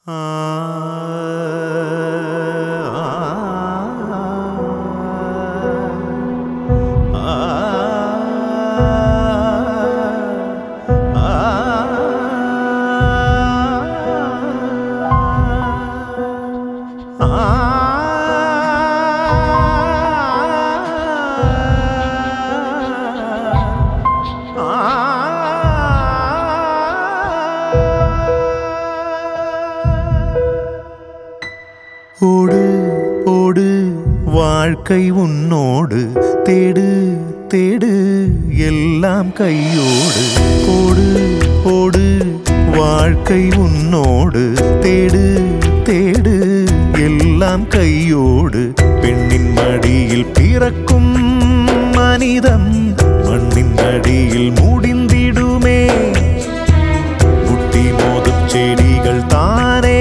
ஓடு ஓடு வாழ்க்கை உன்னோடு தேடு தேடு எல்லாம் கையோடு ஓடு ஓடு வாழ்க்கை உன்னோடு தேடு தேடு எல்லாம் கையோடு பெண்ணின் மடியில் பிறக்கும் மனிதம் மண்ணின் அடியில் முடிந்திடுமே முட்டி மோதும் செடிகள் தானே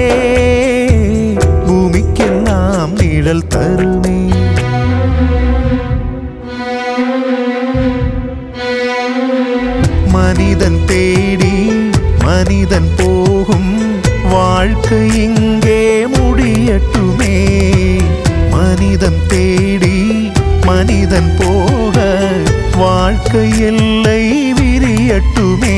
பூமிக்கெல்லாம் நிழல் தருமே மனிதன் தேடி மனிதன் போகும் வாழ்க்கை இங்கே முடியட்டுமே மனிதன் தேடி மனிதன் போக வாழ்க்கை எல்லை விரியட்டுமே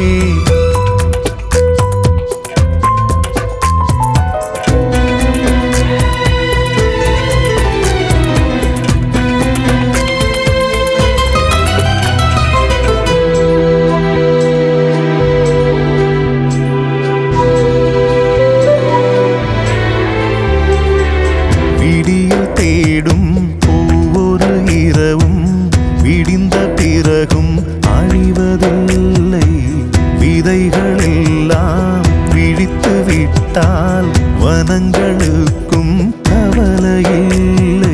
விடியல் தேடும் ஒவ்வொரு இரவும் விடிந்த பிறகும் அழிவதில்லை விதைகள் எல்லாம் விழித்து விட்டால் வனங்களுக்கும் கவலையில்லை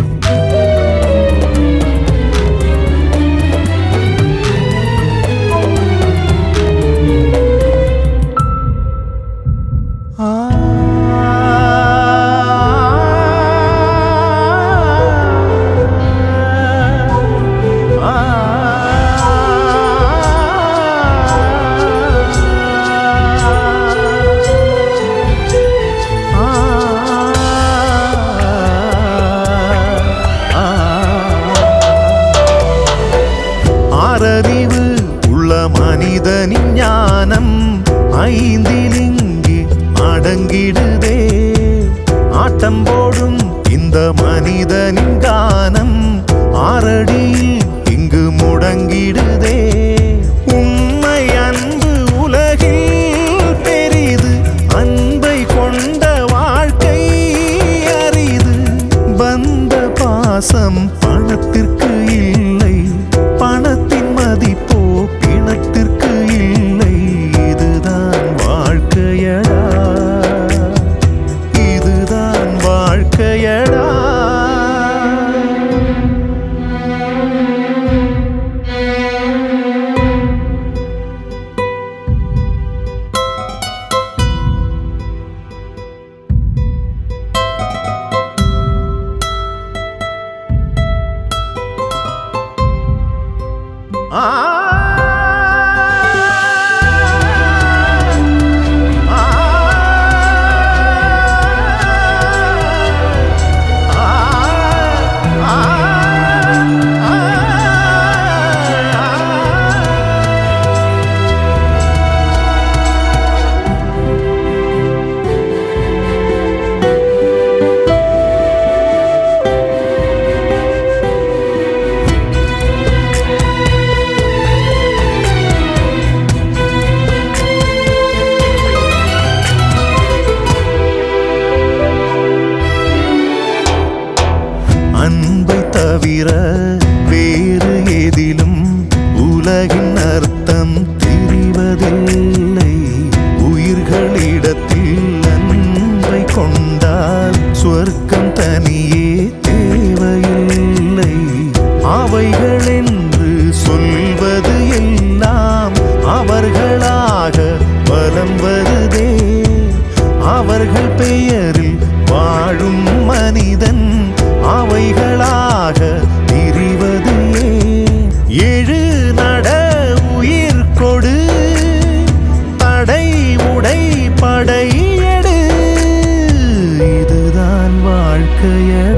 ஆறறிவு உள்ள மனிதனின் ஞானம் ஐந்திலிங்கு அடங்கிடுதே ஆட்டம் போடும் இந்த மனிதனின் கானம் ஆறடியில் இங்கு முடங்கிடுதே உண்மை அன்பு உலகில் பெரிது அன்பை கொண்ட வாழ்க்கை அரிது பந்த பாசம் பணத்திற்கு இல்லை பணத்தின் மதிப்போ பிணத்திற்கு இல்லை இதுதான் வாழ்க்கையடா இதுதான் வாழ்க்கையடா ஆ ஆ அன்பை தவிர வேறு எதிலும் உலகின் அர்த்தம் தெரிவதில்லை உயிர்களிடத்தில் அன்பை கொண்டால் சொர்க்கம் தனியே தேவையில்லை அவைகள் என்று சொல்வது எல்லாம் அவர்களாக வலம் வருதே அவர்கள் பெயரில் வாழும் மனிதன் அவைகளாக திரிவது ஏன்? எழு நட உயிர் கொடு தடை உடை படை எடு வாழ்க்கையடா